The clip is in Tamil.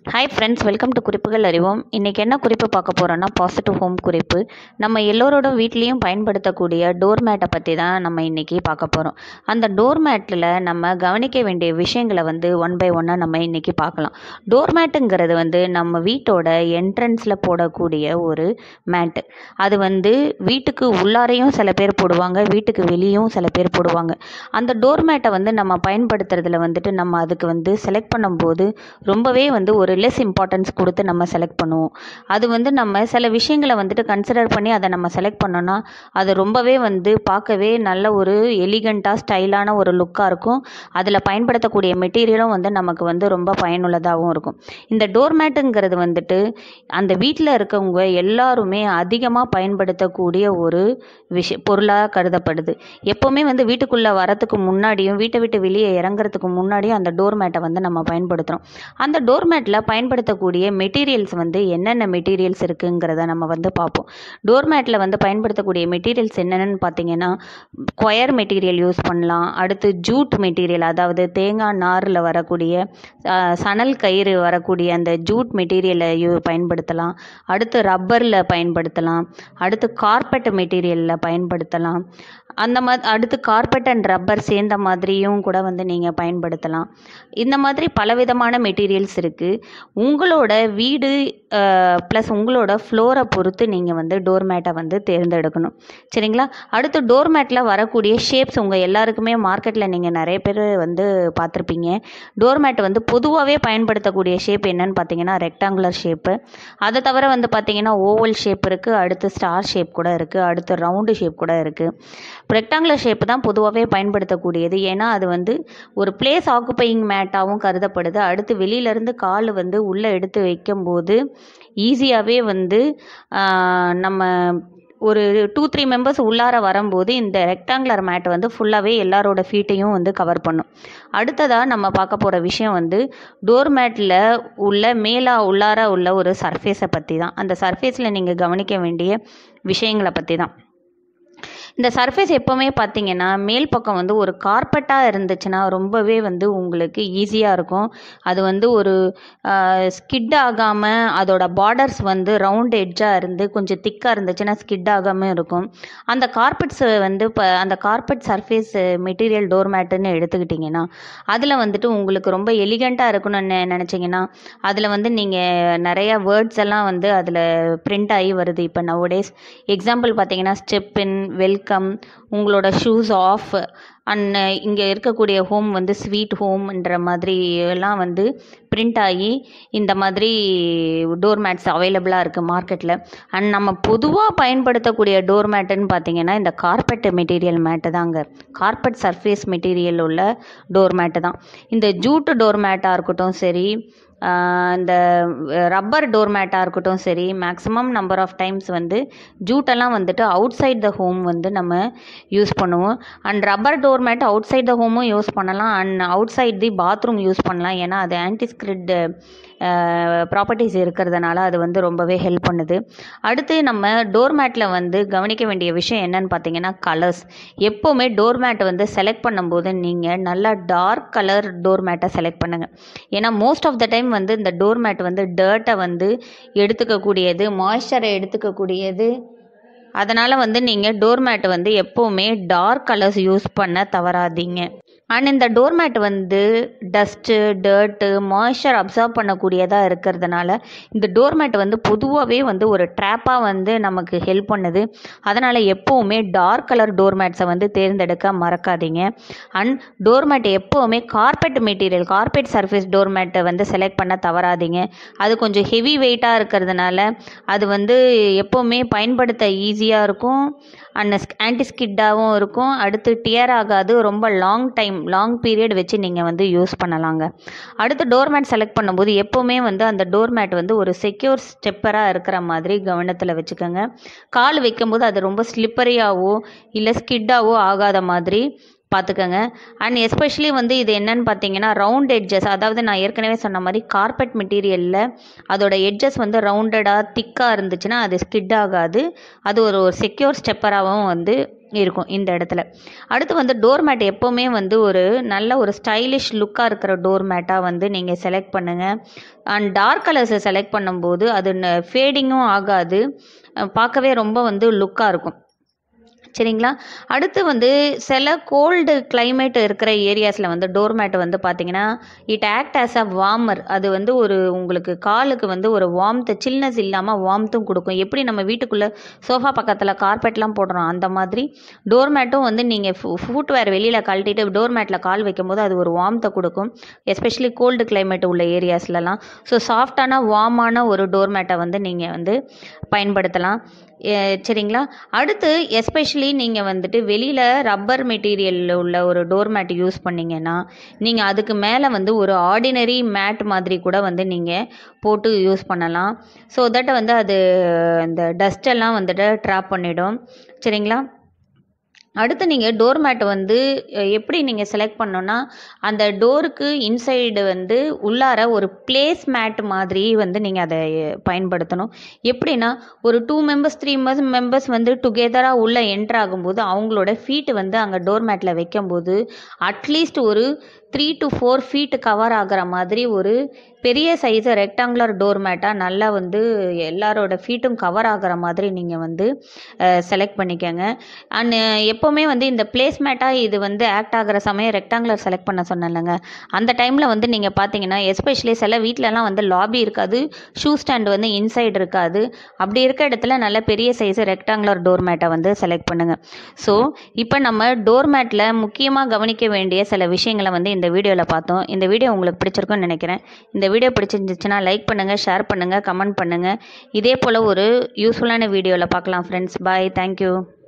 ஹாய் ஃப்ரெண்ட்ஸ் வெல்கம் டு குறிப்புகள் அறிவோம் இன்றைக்கி என்ன குறிப்பு பார்க்க போகிறோன்னா பாசிட்டிவ் ஹோம் குறிப்பு நம்ம எல்லோரோட வீட்லேயும் பயன்படுத்தக்கூடிய டோர் மேட்டை பற்றி தான் நம்ம இன்றைக்கி பார்க்க போகிறோம் அந்த டோர் மேட்டில் நம்ம கவனிக்க வேண்டிய விஷயங்களை வந்து ஒன் பை ஒன்னாக நம்ம இன்றைக்கி பார்க்கலாம் டோர் மேட்டுங்கிறது வந்து நம்ம வீட்டோட என்ட்ரன்ஸில் போடக்கூடிய ஒரு மேட்டு அது வந்து வீட்டுக்கு உள்ளாரையும் சில பேர் போடுவாங்க வீட்டுக்கு வெளியும் சில பேர் போடுவாங்க அந்த டோர் மேட்டை வந்து நம்ம பயன்படுத்துறதுல வந்துட்டு நம்ம அதுக்கு வந்து செலக்ட் பண்ணும்போது ரொம்பவே வந்து ஒரு லெஸ் இம்பார்ட்டன்ஸ் கொடுத்து நம்ம செலக்ட் பண்ணுவோம் அது வந்து நம்ம சில விஷயங்களை வந்துட்டு கன்சிடர் பண்ணி அதை நம்ம செலக்ட் பண்ணோன்னா அது ரொம்பவே வந்து பார்க்கவே நல்ல ஒரு எலிகண்ட்டாக ஸ்டைலான ஒரு லுக்காக இருக்கும் அதில் பயன்படுத்தக்கூடிய மெட்டீரியலும் வந்து நமக்கு வந்து ரொம்ப பயனுள்ளதாகவும் இருக்கும் இந்த டோர் மேட்டுங்கிறது வந்துட்டு அந்த வீட்டில் இருக்கவங்க எல்லாருமே அதிகமாக பயன்படுத்தக்கூடிய ஒரு விஷய பொருளாக கருதப்படுது எப்போவுமே வந்து வீட்டுக்குள்ளே வரத்துக்கு முன்னாடியும் வீட்டை விட்டு வெளியே இறங்குறதுக்கு முன்னாடியும் அந்த டோர் மேட்டை வந்து நம்ம பயன்படுத்துகிறோம் அந்த டோர் மேட்டில் பயன்படுத்தக்கூடிய மெட்டீரியல்ஸ் வந்து என்னென்ன மெட்டீரியல்ஸ் இருக்குங்கிறத நம்ம வந்து பார்ப்போம் டோர் மேட்டில் வந்து பயன்படுத்தக்கூடிய மெட்டீரியல்ஸ் என்னென்னு பார்த்தீங்கன்னா கொயர் மெட்டீரியல் யூஸ் பண்ணலாம் அடுத்து ஜூட் மெட்டீரியல் அதாவது தேங்காய் நாரில் வரக்கூடிய அஹ், சணல் கயிறு வரக்கூடிய அந்த ஜூட் மெட்டீரியலை யூ பயன்படுத்தலாம் அடுத்து ரப்பரில் பயன்படுத்தலாம் அடுத்து கார்பெட் மெட்டீரியலில் பயன்படுத்தலாம் அந்த மா அடுத்து கார்பெட் அண்ட் ரப்பர் சேர்ந்த மாதிரியும் கூட வந்து நீங்கள் பயன்படுத்தலாம் இந்த மாதிரி பலவிதமான மெட்டீரியல்ஸ் இருக்குது உங்களோட வீடு ப்ளஸ் உங்களோட ஃப்ளோரை பொறுத்து நீங்கள் வந்து டோர் மேட்டை வந்து தேர்ந்தெடுக்கணும் சரிங்களா அடுத்து டோர் மேட்டில் வரக்கூடிய ஷேப்ஸ் உங்கள் எல்லாருக்குமே மார்க்கெட்டில் நீங்கள் நிறைய பேர் வந்து பார்த்துருப்பீங்க டோர் மேட் வந்து பொதுவாகவே பயன்படுத்தக்கூடிய ஷேப் என்னன்னு பார்த்தீங்கன்னா ரெக்டாங்குலர் ஷேப்பு அதை தவிர வந்து பார்த்தீங்கன்னா ஓவல் ஷேப் இருக்குது அடுத்து ஸ்டார் ஷேப் கூட இருக்குது அடுத்து ரவுண்டு ஷேப் கூட இருக்குது ரெக்டாங்குலர் ஷேப் தான் பொதுவாகவே பயன்படுத்தக்கூடியது ஏன்னா அது வந்து ஒரு பிளேஸ் ஆக்குப்பையிங் மேட்டாகவும் கருதப்படுது அடுத்து வெளியிலேருந்து கால் வந்து உள்ளே எடுத்து வைக்கும்போது ஈஸியாகவே வந்து ஆஹ், நம்ம ஒரு டூ த்ரீ மெம்பர்ஸ் உள்ளார வரும்போது இந்த ரெக்டாங்குலர் மேட் வந்து ஃபுல்லாகவே எல்லாரோட ஃபீட்டையும் வந்து கவர் பண்ணும் அடுத்ததாக நம்ம பார்க்க போகிற விஷயம் வந்து டோர் மேட்டில் உள்ள மேலா உள்ளார உள்ள ஒரு சர்ஃபேஸை பற்றி தான் அந்த சர்ஃபேஸில் நீங்கள் கவனிக்க வேண்டிய விஷயங்களை பற்றி தான் இந்த சர்ஃபேஸ் எப்போவுமே பார்த்தீங்கன்னா மேல் பக்கம் வந்து ஒரு கார்பெட்டாக இருந்துச்சுன்னா ரொம்பவே வந்து உங்களுக்கு ஈஸியாக இருக்கும் அது வந்து ஒரு ஸ்கிட் ஆகாமல் அதோட பார்டர்ஸ் வந்து ரவுண்ட் எட்ஜாக இருந்து கொஞ்சம் திக்காக இருந்துச்சுன்னா ஸ்கிட் ஆகாமல் இருக்கும் அந்த கார்பெட்ஸ் வந்து இப்போ அந்த கார்பெட் சர்ஃபேஸ் மெட்டீரியல் டோர் மேட்டுன்னு எடுத்துக்கிட்டிங்கன்னா அதில் வந்துட்டு உங்களுக்கு ரொம்ப எலிகண்ட்டாக இருக்கணும்னு நெ- நினச்சிங்கன்னா அதில் வந்து நீங்கள் நிறைய வேர்ட்ஸ் எல்லாம் வந்து அதில் பிரிண்ட் ஆகி வருது இப்போ நவடேஸ் எக்ஸாம்பிள் பார்த்தீங்கன்னா ஸ்டெப் இன் வெல்கம் உங்களோட ஷூஸ் ஆஃப் அண்ட் இங்கே இருக்கக்கூடிய ஹோம் வந்து ஸ்வீட் ஹோம்ன்ற மாதிரி எல்லாம் வந்து பிரிண்ட் ஆகி இந்த மாதிரி டோர் மேட்ஸ் அவைலபிளாக இருக்குது மார்க்கெட்டில் அண்ட் நம்ம பொதுவாக பயன்படுத்தக்கூடிய டோர் மேட்டுன்னு பார்த்தீங்கன்னா இந்த கார்பெட் மெட்டீரியல் மேட்டு தாங்க கார்பெட் சர்ஃபேஸ் மெட்டீரியல் உள்ள டோர் மேட்டு தான் இந்த ஜூட் டோர் மேட்டாக இருக்கட்டும் சரி ஆஹ் இந்த ரப்பர் டோர் மேட்டாக இருக்கட்டும் சரி மேக்ஸிமம் நம்பர் ஆஃப் டைம்ஸ் வந்து ஜூட்டெல்லாம் வந்துட்டு அவுட் சைட் த ஹோம் வந்து நம்ம யூஸ் பண்ணுவோம் and rubber door mat outside the ஹோமும் யூஸ் பண்ணலாம் and outside the bathroom use பண்ணலாம் ஏன்னா அது ஆன்டிஸ்கிரிட் ப்ராப்பர்ட்டிஸ் இருக்கிறதுனால அது வந்து ரொம்பவே ஹெல்ப் பண்ணுது அடுத்து நம்ம டோர் மேட்டில் வந்து கவனிக்க வேண்டிய விஷயம் என்னன்னு பார்த்தீங்கன்னா கலர்ஸ் எப்போவுமே டோர் மேட் வந்து செலக்ட் பண்ணும்போது நீங்கள் நல்லா டார்க் கலர் டோர் மேட்டை செலக்ட் பண்ணுங்கள் ஏன்னா மோஸ்ட் ஆஃப் த டைம் வந்து இந்த டோர் மேட் வந்து டர்ட்டை வந்து எடுத்துக்கக்கூடியது மாய்ஸ்சரை எடுத்துக்கக்கூடியது அதனால் வந்து நீங்கள் டோர் மேட் வந்து எப்போவுமே டார்க் கலர்ஸ் யூஸ் பண்ண தவறாதீங்க அண்ட் இந்த டோர் மேட் வந்து டஸ்ட்டு டர்ட்டு மாய்ஸ்சர் அப்சர்வ் பண்ணக்கூடியதாக இருக்கிறதுனால இந்த டோர் மேட் வந்து பொதுவாகவே வந்து ஒரு ட்ராப்பாக வந்து நமக்கு ஹெல்ப் பண்ணுது அதனால் எப்போவுமே டார்க் கலர் டோர் மேட்ஸை வந்து தேர்ந்தெடுக்க மறக்காதீங்க அண்ட் டோர் மேட் எப்போவுமே carpet material carpet surface door மேட்டை வந்து செலக்ட் பண்ண தவறாதீங்க அது கொஞ்சம் ஹெவி வெயிட்டாக இருக்கிறதுனால அது வந்து எப்போவுமே பயன்படுத்த ஈஸியாக இருக்கும் அண்ட் ஆன்டிஸ்கிட்டாகவும் இருக்கும் அடுத்து டியர் ஆகாது ரொம்ப லாங் டைம் லாங் பீரியட் வச்சு நீங்கள் வந்து யூஸ் பண்ணலாங்க அடுத்து டோர் மேட் செலக்ட் பண்ணும்போது எப்போவுமே வந்து அந்த டோர் மேட் வந்து ஒரு செக்யூர் ஸ்டெப்பராக இருக்கிற மாதிரி கவனத்தில் வச்சுக்கோங்க கால் வைக்கும்போது அது ரொம்ப ஸ்லிப்பரியாவோ இல்லை ஸ்கிட்டாவோ ஆகாத மாதிரி பார்த்துக்கோங்க அண்ட் எஸ்பெஷலி வந்து இது என்னன்னு பார்த்தீங்கன்னா ரவுண்ட் எட்ஜஸ் அதாவது நான் ஏற்கனவே சொன்ன மாதிரி கார்பெட் மெட்டீரியலில் அதோட எட்ஜஸ் வந்து ரவுண்டடாக திக்காக இருந்துச்சுன்னா அது ஸ்கிட் ஆகாது அது ஒரு ஒரு செக்யூர் ஸ்டெப்பராகவும் வந்து இருக்கும் இந்த இடத்துல அடுத்து வந்து டோர் மேட் எப்போவுமே வந்து ஒரு நல்ல ஒரு ஸ்டைலிஷ் லுக்காக இருக்கிற டோர் மேட்டாக வந்து நீங்கள் செலக்ட் பண்ணுங்கள் அண்ட் டார்க் கலர்ஸை செலக்ட் பண்ணும்போது அது ஃபேடிங்கும் ஆகாது அஹ் பார்க்கவே ரொம்ப வந்து லுக்காக இருக்கும் சரிங்களா அடுத்து வந்து சில கோல்டு climate இருக்கிற ஏரியாஸில் வந்து டோர் மேட் வந்து பார்த்தீங்கன்னா it act as a warmer அது வந்து ஒரு உங்களுக்கு காலுக்கு வந்து ஒரு வார்ம்த்து சில்னஸ் இல்லாமல் வார்ம்த்தும் கொடுக்கும் எப்படி நம்ம வீட்டுக்குள்ளே சோஃபா பக்கத்தில் கார்பெட்லாம் போடுறோம் அந்த மாதிரி டோர் மேட்டும் வந்து நீங்கள் ஃபுட்வேர் வெளியில் கழட்டிட்டு டோர் மேட்டில் கால் வைக்கும்போது அது ஒரு வார்ம்த்தை கொடுக்கும் எஸ்பெஷலி கோல்டு climate உள்ள ஏரியாஸ்லலாம் ஸோ சாஃப்டான வார்மான ஒரு டோர் மேட்டை வந்து நீங்கள் வந்து பயன்படுத்தலாம் எ- சரிங்களா அடுத்து எஸ்பெஷலி நீங்கள் வந்துட்டு வெளியில் ரப்பர் மெட்டீரியலில் உள்ள ஒரு டோர் மேட் யூஸ் பண்ணீங்கன்னா நீங்கள் அதுக்கு மேலே வந்து ஒரு ஆர்டினரி மேட் மாதிரி கூட வந்து நீங்கள் போட்டு யூஸ் பண்ணலாம் ஸோ தட் வந்து அது அந்த டஸ்டெல்லாம் வந்துட்டு ட்ராப் பண்ணிடும் சரிங்களா அடுத்து நீங்கள் டோர் மேட் வந்து அஹ், எப்படி நீங்கள் செலக்ட் பண்ணோன்னா அந்த டோருக்கு இன்சைடு வந்து உள்ளார ஒரு பிளேஸ் மேட் மாதிரி வந்து நீங்கள் அதை அஹ், பயன்படுத்தணும் எப்படின்னா ஒரு two members three members members வந்து டுகெதராக உள்ளே என்ட்ரு ஆகும்போது அவங்களோட ஃபீட்டு வந்து அங்கே டோர் மேட்டில் வைக்கும்போது அட்லீஸ்ட் ஒரு three to four feet cover ஆகிற மாதிரி ஒரு பெரிய சைஸு ரெக்டாங்குலர் டோர் மேட்டாக நல்லா வந்து எல்லாரோட ஃபீட்டும் கவர் ஆகிற மாதிரி நீங்கள் வந்து செலக்ட் பண்ணிக்கோங்க அண்ட் எப்போவுமே வந்து இந்த பிளேஸ் மேட்டாக இது வந்து ஆக்ட் ஆகிற சமயம் ரெக்டாங்குலர் செலக்ட் பண்ண சொன்னேன்லங்க அந்த டைமில் வந்து நீங்கள் பார்த்தீங்கன்னா எஸ்பெஷலி சில வீட்டிலலாம் வந்து லாபி இருக்காது ஷூ ஸ்டாண்ட் வந்து இன்சைடு இருக்காது அப்படி இருக்க இடத்துல நல்ல பெரிய சைஸு ரெக்டாங்குலர் டோர் மேட்டை வந்து செலக்ட் பண்ணுங்கள் ஸோ இப்போ நம்ம டோர் மேட்டில் முக்கியமாக கவனிக்க வேண்டிய சில விஷயங்களை வந்து இந்த வீடியோவில் பார்த்தோம் இந்த வீடியோ உங்களுக்கு பிடிச்சிருக்கும்னு நினைக்கிறேன் இந்த வீடியோ பிடிச்சிருந்துச்சுன்னா லைக் பண்ணுங்கள் ஷேர் பண்ணுங்கள் கமெண்ட் பண்ணுங்கள் இதே போல் ஒரு யூஸ்ஃபுல்லான வீடியோவில் பார்க்கலாம் ஃப்ரெண்ட்ஸ் பாய் தேங்க்யூ